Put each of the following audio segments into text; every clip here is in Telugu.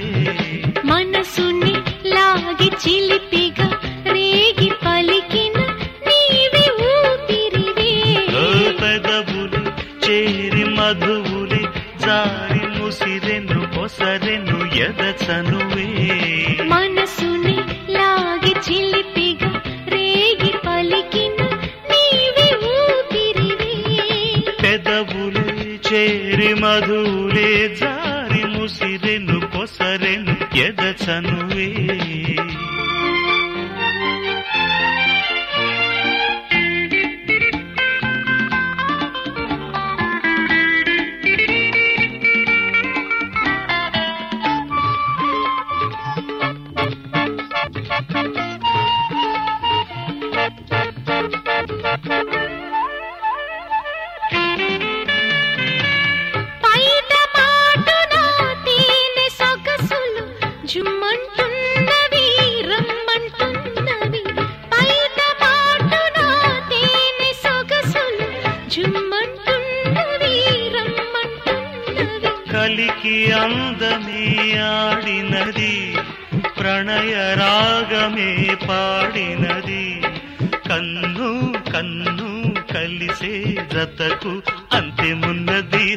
మనసుని లాగి చిలిపిగా రేగి పలికిన నీవే ఊపిరివే ఓ పెదవులు చేరి మధువులే జారి ముసిరెను పొసరెను ఎదచనువే మనసుని లాగి చిలిపిగా రేగి పలికిన నీవే ఊపిరివే పెదవులే చేరి మధువులే జారి ముసిరెను పొసరెను ఎదచనువే పైట మాటున తేనె సొగసులు జుమ్మంటున్నవి రమ్మంటున్నవి పైట మాటున తేనె సొగసులు జుమ్మంటున్నవి రమ్మంటున్నవి కలికి అందమే ఆడినది ప్రణయ రాగమే పాడినది కన్ను కన్ను కలిసే జతకు అంతేమున్నది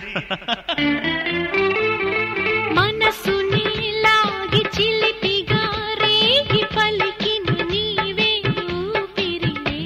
మనసుని లాగి చిలిపిగా రేగి పలికిన నీవే ఊపిరివే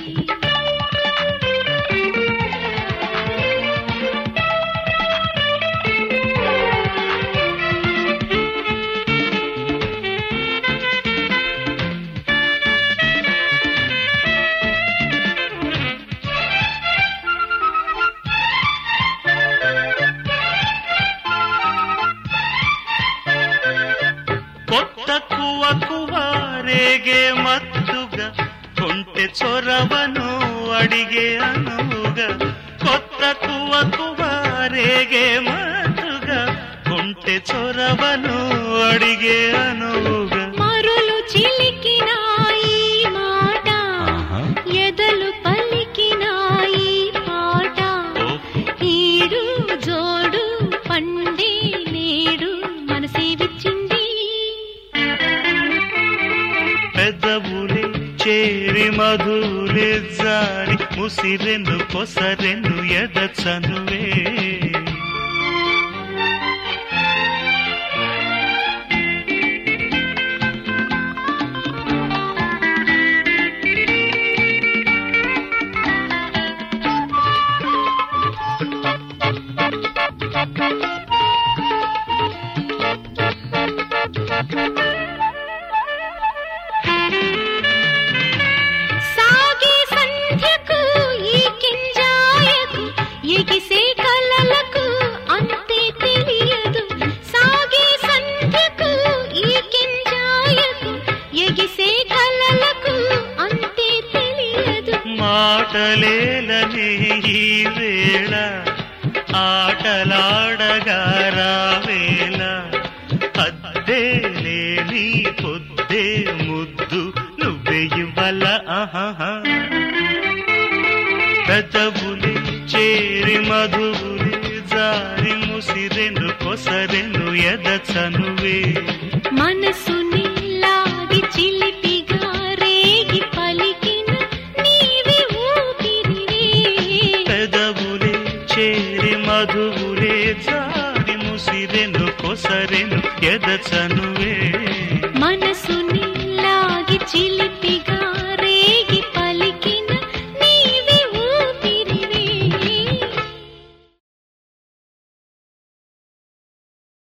కొత్త కువ కువ రేగే మత్తుగా కొంటె చొరవను అడిగే అనుగా కొత్త కువ కువ రేగే మత్తుగా కొంటె చొరవను అడిగే అనుగా మరులు చిలికిన ఈ మాట ఎదలు పలికిన ఈ పాట ఈడు జోడు పండే నేడు మనసే విచ్చింది పెదవులే చేరి మధులే జారి ముసిరెను కొసరెను ఎదచనువే సాగే సంధ్యకు ఈ కింజాయకు ఎగిసే కలలకు అంతే తెలియదు సాగే సంధ్యకు ఈ కింజాయకు ఎగిసే కలలకు అంతే తెలియదు మాటలేలని ఈ వేళ ఆటలాడగా రావేళ అద్దే లేని పొద్దే ముద్దు నువ్వే ఇవ్వాల ఆహాహా పెదవులే చేరి మధువులే జారి ముసిరెను కొసరెను ఎదచనువే మనసుని లాగి చిలిపిగా రేగి పలికిన నీవే ఊపిరివే పెదవులే చేరి మధువులే జారి ముసిరెను కొసరెను ఎదచనువే